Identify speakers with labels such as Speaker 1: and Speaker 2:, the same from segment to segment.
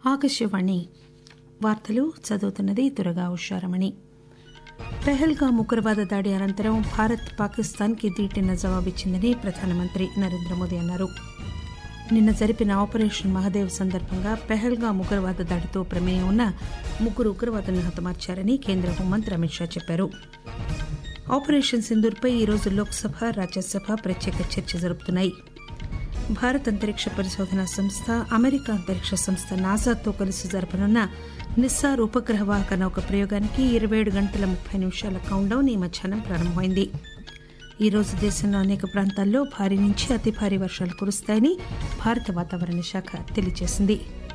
Speaker 1: ఆకాశవాణి వార్తలు చదువుతున్నది దురగా ఉషారమణి పెహల్గాం ఉగ్రవాద దాడి అనంతరం భారత్ పాకిస్తాన్కి దీటైన జవాబిచ్చిందని ప్రధానమంత్రి నరేంద్ర మోదీ అన్నారు నిన్న జరిపిన ఆపరేషన్ మహదేవ్ సందర్భంగా పెహల్గాం ఉగ్రవాద దాడితో ప్రమేయం ఉన్న ముగ్గురు ఉగ్రవాదులను హతమార్చారని కేంద్ర హోంమంత్రి అమిత్ షా చెప్పారు ఆపరేషన్ సింధూర్పై ఈరోజు లోక్సభ రాజ్యసభ ప్రత్యేక చర్చ జరుపుతున్నాయి భారత అంతరిక్ష పరిశోధన సంస్థ అమెరికా అంతరిక్ష సంస్థ నాసాతో కలిసి జరపనున్న నిస్సార్ ఉపగ్రహ వాహక నౌక ప్రయోగానికి ఇరవై ఏడు గంటల ముప్పై నిమిషాల కౌంట్డౌన్ ఈ మధ్యాహ్నం ప్రారంభమైంది ఈ రోజు దేశంలో అనేక ప్రాంతాల్లో భారీ నుంచి అతి భారీ వర్షాలు కురుస్తాయని భారత వాతావరణ శాఖ తెలియజేసింది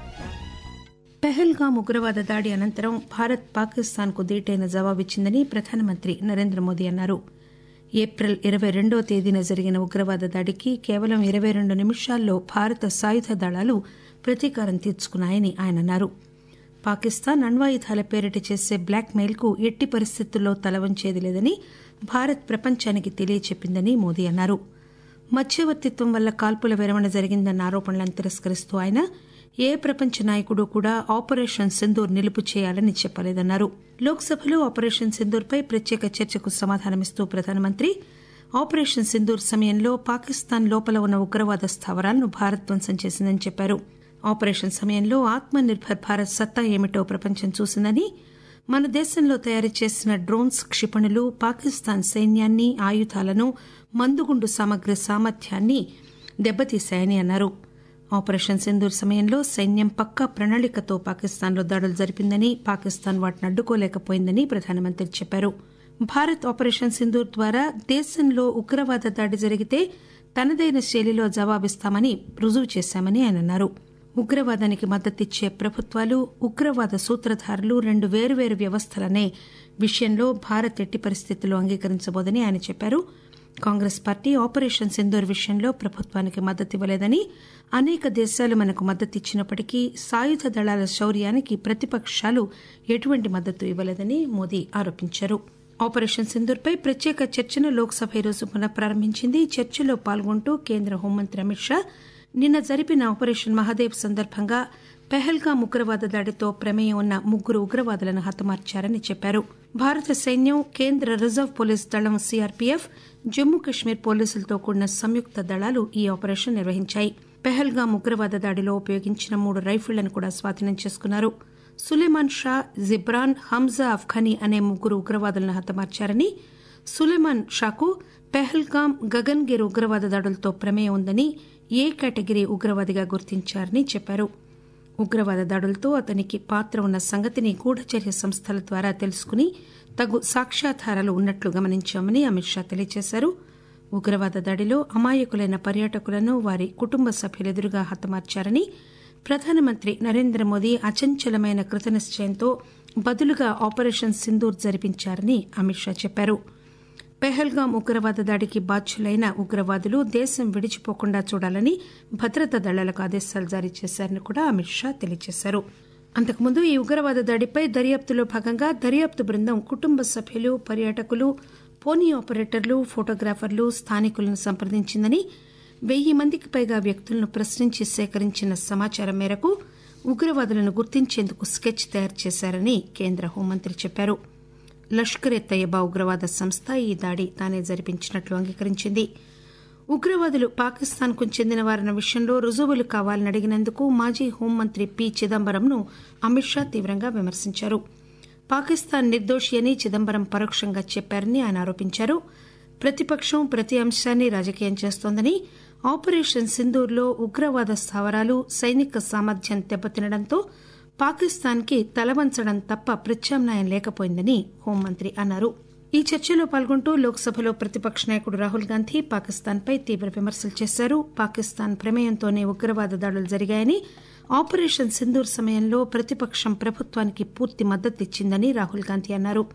Speaker 1: పెహల్గాం ఉగ్రవాద దాడి అనంతరం భారత్ పాకిస్తాన్కు దీటైన జవాబిచ్చిందని ప్రధానమంత్రి నరేంద్ర మోదీ అన్నారు ఏప్రిల్ ఇరవై రెండో తేదీన జరిగిన ఉగ్రవాద దాడికి కేవలం ఇరవై రెండు నిమిషాల్లో భారత సాయుధ దళాలు ప్రతీకారం తీర్చుకున్నాయని ఆయన అన్నారు పాకిస్తాన్ అణ్వాయుధాల పేరిట చేసే బ్లాక్ మెయిల్ కు ఎట్టి పరిస్థితుల్లో తలవంచేది లేదని భారత్ ప్రపంచానికి తెలియచెప్పిందని మోదీ అన్నారు మధ్యవర్తిత్వం వల్ల కాల్పుల విరమణ జరిగిందన్న ఆరోపణలను తిరస్కరిస్తూ ఆయన ఏ ప్రపంచ నాయకుడు కూడా ఆపరేషన్ సింధూర్ నిలుపు చేయాలని చెప్పలేదన్నారు లోక్సభలో ఆపరేషన్ సింధూర్పై ప్రత్యేక చర్చకు సమాధానమిస్తూ ప్రధానమంత్రి ఆపరేషన్ సింధూర్ సమయంలో పాకిస్తాన్ లోపల ఉన్న ఉగ్రవాద స్థావరాలను భారత్ ధ్వంసం చేసిందని చెప్పారు ఆపరేషన్ సమయంలో ఆత్మ నిర్భర్ భారత్ సత్తా ఏమిటో ప్రపంచం చూసిందని మన దేశంలో తయారు చేసిన డ్రోన్స్ క్షిపణులు పాకిస్తాన్ సైన్యాన్ని ఆయుధాలను మందుగుండు సామగ్రి సామర్థ్యాన్ని దెబ్బతీశాయని అన్నారు ఆపరేషన్ సింధూర్ సమయంలో సైన్యం పక్కా ప్రణాళికతో పాకిస్తాన్లో దాడులు జరిపిందని పాకిస్తాన్ వాటిని అడ్డుకోలేకపోయిందని ప్రధానమంత్రి చెప్పారు భారత్ ఆపరేషన్ సింధూర్ ద్వారా దేశంలో ఉగ్రవాద దాడి జరిగితే తనదైన శైలిలో జవాబిస్తామని రుజువు చేశామని ఆయన అన్నారు ఉగ్రవాదానికి మద్దతిచ్చే ప్రభుత్వాలు ఉగ్రవాద సూత్రధారులు రెండు వేరువేరు వ్యవస్థలనే విషయంలో భారత్ ఎట్టి పరిస్థితుల్లో అంగీకరించబోదని ఆయన చెప్పారు కాంగ్రెస్ పార్టీ ఆపరేషన్ సింధూర్ విషయంలో ప్రభుత్వానికి మద్దతివ్వలేదని అనేక దేశాలు మనకు మద్దతిచ్చినప్పటికీ సాయుధ దళాల శౌర్యానికి ప్రతిపక్షాలు ఎటువంటి మద్దతు ఇవ్వలేదని మోదీ ఆరోపించారు ఆపరేషన్ సింధూర్పై ప్రత్యేక చర్చను లోక్సభ ఈరోజు పునఃప్రారంభించింది చర్చలో పాల్గొంటూ కేంద్ర హోంమంత్రి అమిత్ షా నిన్న జరిపిన ఆపరేషన్ మహదేవ్ సందర్భంగా పెహల్గాం ఉగ్రవాద దాడితో ప్రమేయం ఉన్న ముగ్గురు ఉగ్రవాదులను హతమార్చారని చెప్పారు భారత సైన్యం కేంద్ర రిజర్వ్ పోలీస్ దళం సీఆర్పీఎఫ్ జమ్మూ కశ్మీర్ పోలీసులతో కూడిన సంయుక్త దళాలు ఈ ఆపరేషన్ నిర్వహించాయి పెహల్గాం ఉగ్రవాద దాడిలో ఉపయోగించిన మూడు రైఫిళ్లను కూడా స్వాధీనం చేసుకున్నారు సులేమాన్ షా జిబ్రాన్ హంజా అఫ్ఘనీ అనే ముగ్గురు ఉగ్రవాదులను హతమార్చారని సులేమాన్ షాకు పెహల్గాం గగన్గిర్ ఉగ్రవాద దాడులతో ప్రమేయం ఉందని ఏ కేటగిరీ ఉగ్రవాదిగా గుర్తించారని చెప్పారు ఉగ్రవాద దాడులతో అతనికి పాత్ర ఉన్న సంగతిని గూఢచర్య సంస్థల ద్వారా తెలుసుకుని తగు సాక్ష్యాధారాలు ఉన్నట్లు గమనించామని అమిత్ షా తెలియజేశారు ఉగ్రవాద దాడిలో అమాయకులైన పర్యాటకులను వారి కుటుంబ సభ్యులెదురుగా హతమార్చారని ప్రధానమంత్రి నరేంద్ర మోదీ అచంచలమైన కృతనిశ్చయంతో బదులుగా ఆపరేషన్ సింధూర్ జరిపించారని అమిత్ షా చెప్పారు పెహల్గాం ఉగ్రవాద దాడికి బాధ్యులైన ఉగ్రవాదులు దేశం విడిచిపోకుండా చూడాలని భద్రతా దళాలకు ఆదేశాలు జారీ చేశారని కూడా అమిత్ షా తెలియజేశారు అంతకుముందు ఈ ఉగ్రవాద దాడిపై దర్యాప్తులో భాగంగా దర్యాప్తు బృందం కుటుంబ సభ్యులు పర్యాటకులు పోనీ ఆపరేటర్లు ఫోటోగ్రాఫర్లు స్థానికులను సంప్రదించిందని వెయ్యి మందికి పైగా వ్యక్తులను ప్రశ్నించి సేకరించిన సమాచారం మేరకు ఉగ్రవాదులను గుర్తించేందుకు స్కెచ్ తయారు చేశారని కేంద్ర హోంమంత్రి చెప్పారు లష్కర్ ఎ తయ్యబా ఉగ్రవాద సంస్థ ఈ దాడి తానే జరిపించినట్లు అంగీకరించింది ఉగ్రవాదులు పాకిస్తాన్ కు చెందిన వారన్న విషయంలో రుజువులు కావాలని అడిగినందుకు మాజీ హోంమంత్రి పి చిదంబరంను అమిత్ షా తీవ్రంగా విమర్శించారు పాకిస్తాన్ నిర్దోషి అని చిదంబరం పరోక్షంగా చెప్పారని ఆయన ఆరోపించారు ప్రతిపక్షం ప్రతి అంశాన్ని రాజకీయం చేస్తోందని ఆపరేషన్ సింధూర్లో ఉగ్రవాద స్థావరాలు సైనిక సామర్థ్యం దెబ్బతినడంతో పాకిస్తాన్కి తలవంచడం తప్ప ప్రత్యామ్నాయం లేకపోయిందని హోంమంత్రి అన్నారు ఈ చర్చలో పాల్గొంటూ లోక్సభలో ప్రతిపక్ష నాయకుడు రాహుల్ గాంధీ పాకిస్తాన్పై తీవ్ర విమర్శలు చేశారు పాకిస్తాన్ ప్రమేయంతోనే ఉగ్రవాద దాడులు జరిగాయని ఆపరేషన్ సింధూర్ సమయంలో ప్రతిపక్షం ప్రభుత్వానికి పూర్తి మద్దతిచ్చిందని రాహుల్ గాంధీ అన్నారు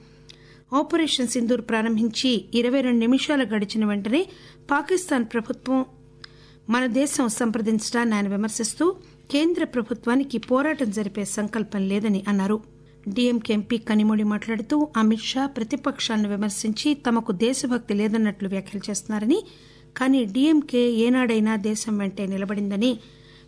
Speaker 1: ఆపరేషన్ సింధూర్ ప్రారంభించి ఇరవై రెండు నిమిషాలు గడిచిన వెంటనే పాకిస్తాన్ ప్రభుత్వం మన దేశం సంప్రదించడాన్ని ఆయన విమర్శిస్తూ కేంద్ర ప్రభుత్వానికి పోరాటం జరిపే సంకల్పం లేదని అన్నారు డీఎంకే ఎంపీ కనిమొళి మాట్లాడుతూ అమిత్ షా ప్రతిపక్షాలను విమర్శించి తమకు దేశభక్తి లేదన్నట్లు వ్యాఖ్యలు చేస్తున్నారని కానీ డీఎంకే ఏనాడైనా దేశం వెంటే నిలబడిందని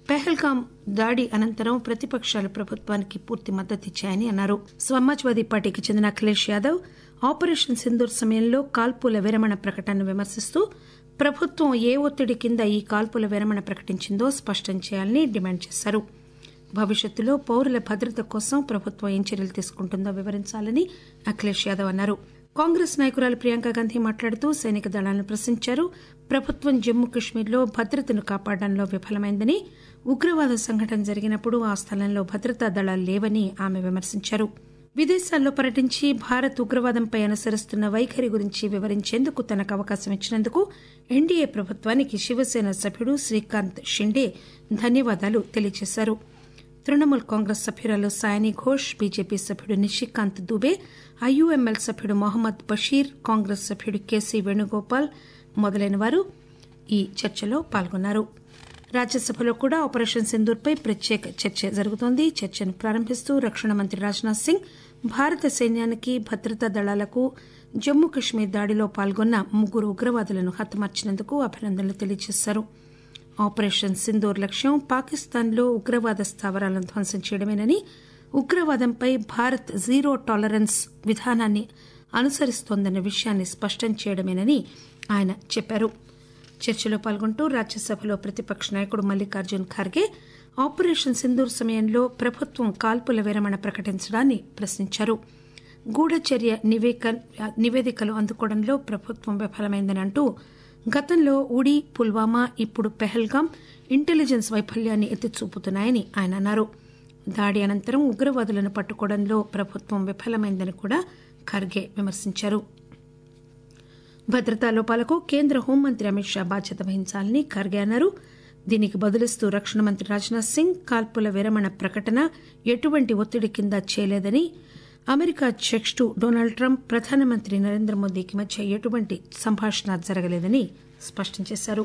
Speaker 1: పెహల్గాం దాడి అనంతరం ప్రతిపక్షాలు ప్రభుత్వానికి పూర్తి మద్దతిచ్చాయని అన్నారు సమాజ్వాదీ పార్టీకి చెందిన అఖిలేష్ యాదవ్ ఆపరేషన్ సింధూర్ సమయంలో కాల్పుల విరమణ ప్రకటనను విమర్శిస్తూ ప్రభుత్వం ఏ ఒత్తిడి కింద ఈ కాల్పుల విరమణ ప్రకటించిందో స్పష్టం చేయాలని డిమాండ్ చేశారు భవిష్యత్తులో పౌరుల భద్రత కోసం ప్రభుత్వం ఏం చర్యలు తీసుకుంటుందో వివరించాలని అఖిలేష్ యాదవ్ అన్నారు కాంగ్రెస్ నాయకురాలు ప్రియాంక గాంధీ మాట్లాడుతూ సైనిక దళాలను ప్రశంసించారు ప్రభుత్వం జమ్మూ కశ్మీర్లో భద్రతను కాపాడడంలో విఫలమైందని ఉగ్రవాద సంఘటన జరిగినప్పుడు ఆ స్థలంలో భద్రతా దళాలు లేవని ఆమె విమర్శించారు విదేశాల్లో పర్యటించి భారత్ ఉగ్రవాదంపై అనుసరిస్తున్న వైఖరి గురించి వివరించేందుకు తనకు అవకాశం ఇచ్చినందుకు ఎన్డీఏ ప్రభుత్వానికి శివసేన సభ్యుడు శ్రీకాంత్ షిండే ధన్యవాదాలు తెలియజేశారు తృణమూల్ కాంగ్రెస్ సభ్యురాలు సాయని ఘోష్ బీజేపీ సభ్యుడు నిషికాంత్ దుబే ఐయుఎంఎల్ సభ్యుడు మొహమ్మద్ బషీర్ కాంగ్రెస్ సభ్యుడు కేసీ వేణుగోపాల్ మొదలైన వారు ఈ చర్చలో పాల్గొన్నారు రాజ్యసభలో కూడా ఆపరేషన్ సింధూర్పై ప్రత్యేక చర్చ జరుగుతోంది చర్చను ప్రారంభిస్తూ రక్షణ మంత్రి రాజ్నాథ్ సింగ్ భారత సైన్యానికి భద్రతా దళాలకు జమ్మూ కశ్మీర్ దాడిలో పాల్గొన్న ముగ్గురు ఉగ్రవాదులను హతమార్చినందుకు అభినందనలు తెలియజేశారు ఆపరేషన్ సింధూర్ లక్ష్యం పాకిస్తాన్లో ఉగ్రవాద స్థావరాలను ధ్వంసం చేయడమేనని ఉగ్రవాదంపై భారత్ జీరో టాలరెన్స్ విధానాన్ని అనుసరిస్తోందన్న విషయాన్ని స్పష్టం చేయడమేనని ఆయన చెప్పారు చర్చలో పాల్గొంటూ రాజ్యసభలో ప్రతిపక్ష నాయకుడు మల్లికార్జున్ ఖార్గే ఆపరేషన్ సింధూర్ సమయంలో ప్రభుత్వం కాల్పుల విరమణ ప్రకటించడాన్ని ప్రశ్నించారు గూఢచర్య నివేదికలు అందుకోవడంలో ప్రభుత్వం విఫలమైందని అంటూ గతంలో ఉడి పుల్వామా ఇప్పుడు పెహల్గాం ఇంటెలిజెన్స్ వైఫల్యాన్ని ఎత్తిచూపుతున్నాయని ఆయన అన్నారు దాడి అనంతరం ఉగ్రవాదులను పట్టుకోవడంలో ప్రభుత్వం విఫలమైందని కూడా ఖర్గే విమర్శించారు భద్రతా లోపాలకు కేంద్ర హోంమంత్రి అమిత్ షా బాధ్యత వహించాలని ఖర్గే అన్నారు దీనికి బదులిస్తూ రక్షణ మంత్రి రాజ్నాథ్ సింగ్ కాల్పుల విరమణ ప్రకటన ఎటువంటి ఒత్తిడి కింద చేయలేదని అమెరికా అధ్యకుడు డొనాల్డ్ ట్రంప్ ప్రధానమంత్రి నరేంద్ర మోదీకి మధ్య ఎటువంటి సంభాషణ జరగలేదని స్పష్టం చేశారు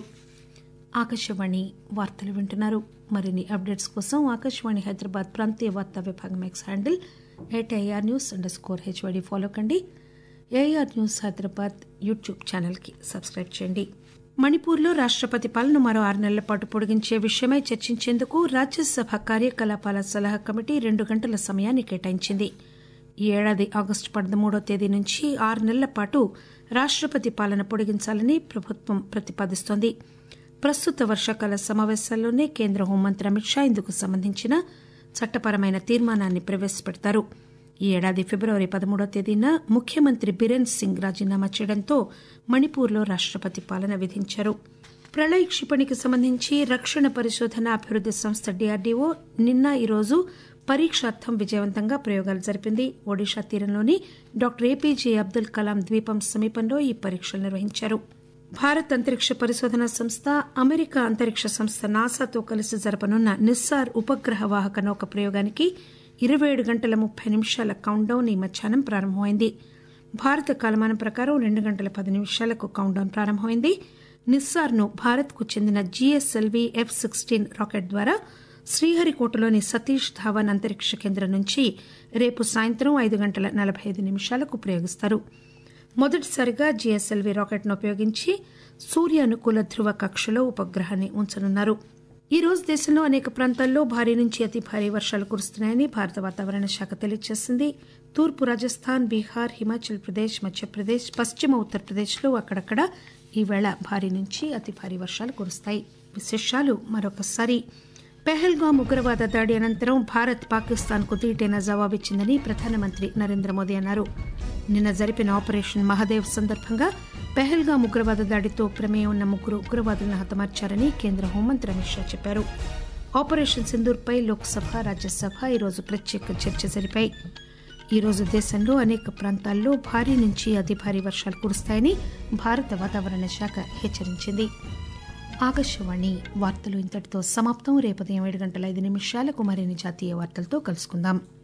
Speaker 1: ఆకాశవాణి వార్తలు వింటున్నారు మరిన్ని అప్డేట్స్ కోసం ఆకాశవాణి హైదరాబాద్ ప్రాంతీయ వార్తా విభాగం X handle at AR news underscore HYD follow కండి ఏఆర్ న్యూస్ హైదరాబాద్ యూట్యూబ్ ఛానల్కి సబ్స్క్రైబ్ చేయండి మణిపూర్లో రాష్టపతి పాలన మరో ఆరు నెలల పాటు పొడిగించే విషయమై చర్చించేందుకు రాజ్యసభ కార్యకలాపాల సలహా కమిటీ రెండు గంటల సమయాన్ని కేటాయించింది ఈ ఏడాది ఆగస్టు పదమూడో తేదీ నుంచి ఆరు నెలల పాటు రాష్టపతి పాలన పొడిగించాలని ప్రభుత్వం ప్రతిపాదిస్తోంది ప్రస్తుత వర్షాకాల సమావేశాల్లోనే కేంద్ర హోంమంత్రి అమిత్ షా ఇందుకు సంబంధించిన చట్టపరమైన తీర్మానాన్ని ప్రవేశపెడతారు ఈ ఏడాది ఫిబ్రవరి పదమూడో తేదీన ముఖ్యమంత్రి బిరెన్ సింగ్ రాజీనామా చేయడంతో మణిపూర్లో రాష్టపతి పాలన విధించారు ప్రళయ క్షిపణికి సంబంధించి రక్షణ పరిశోధన అభివృద్ది సంస్థ డీఆర్డీఓ నిన్న ఈరోజు పరీక్షార్థం విజయవంతంగా ప్రయోగాలు జరిపింది ఒడిషా తీరంలోని డాక్టర్ ఏపీజే అబ్దుల్ కలాం ద్వీపం సమీపంలో ఈ పరీక్షలు నిర్వహించారు భారత్ అంతరిక్ష పరిశోధన సంస్థ అమెరికా అంతరిక్ష సంస్థ నాసాతో కలిసి జరపనున్న నిస్సార్ ఉపగ్రహ వాహక నౌక ప్రయోగానికి ఇరవై ఏడు గంటల ముప్పై నిమిషాల కౌంట్డౌన్ ఈ మధ్యాహ్నం ప్రారంభమైంది భారత కాలమానం ప్రకారం రెండు గంటల పది నిమిషాలకు కౌంట్డౌన్ ప్రారంభమైంది నిస్సార్ను భారత్కు చెందిన జీఎస్ఎల్వీ ఎఫ్ సిక్స్టీన్ రాకెట్ ద్వారా శ్రీహరికోటలోని సతీష్ ధావన్ అంతరిక్ష కేంద్రం నుంచి రేపు సాయంత్రం ఐదు గంటల నలభై ఐదు నిమిషాలకు ప్రయోగిస్తారు మొదటిసారిగా జీఎస్ఎల్వీ రాకెట్ను ఉపయోగించి సూర్య అనుకూల ధృవ కక్షలో ఉపగ్రహాన్ని ఉంచనున్నారు ఈ రోజు దేశంలో అనేక ప్రాంతాల్లో భారీ నుంచి అతి భారీ వర్షాలు కురుస్తున్నాయని భారత వాతావరణ శాఖ తెలియజేసింది తూర్పు రాజస్థాన్ బీహార్ హిమాచల్ ప్రదేశ్ మధ్యప్రదేశ్ పశ్చిమ ఉత్తరప్రదేశ్లో అక్కడక్కడ ఈవేళ భారీ నుంచి అతి భారీ వర్షాలు కురుస్తాయి విశేషాలు మరొకసారి పెహల్గాం ఉగ్రవాద దాడి అనంతరం భారత్ పాకిస్తాన్కు తీటైన జవాబిచ్చిందని ప్రధానమంత్రి నరేంద్ర మోదీ అన్నారు నిన్న జరిపిన ఆపరేషన్ మహదేవ్ సందర్భంగా పెహల్గాం ఉగ్రవాద దాడితో ప్రమేయం ఉన్న ముగ్గురు ఉగ్రవాదులను హతమార్చారని కేంద్ర హోంమంత్రి అమిత్ షా చెప్పారు ఆపరేషన్ సింధూర్పై లోక్సభ రాజ్యసభ ఈరోజు ప్రత్యేక చర్చ జరిపాయి ఈరోజు దేశంలో అనేక ప్రాంతాల్లో భారీ నుంచి అతి భారీ వర్షాలు కురుస్తాయని భారత వాతావరణ శాఖ హెచ్చరించింది ఆకాశవాణి వార్తలు ఇంతటితో సమాప్తం రేపు ఉదయం ఏడు గంటల ఐదు నిమిషాలకు మరిన్ని జాతీయ వార్తలతో కలుసుకుందాం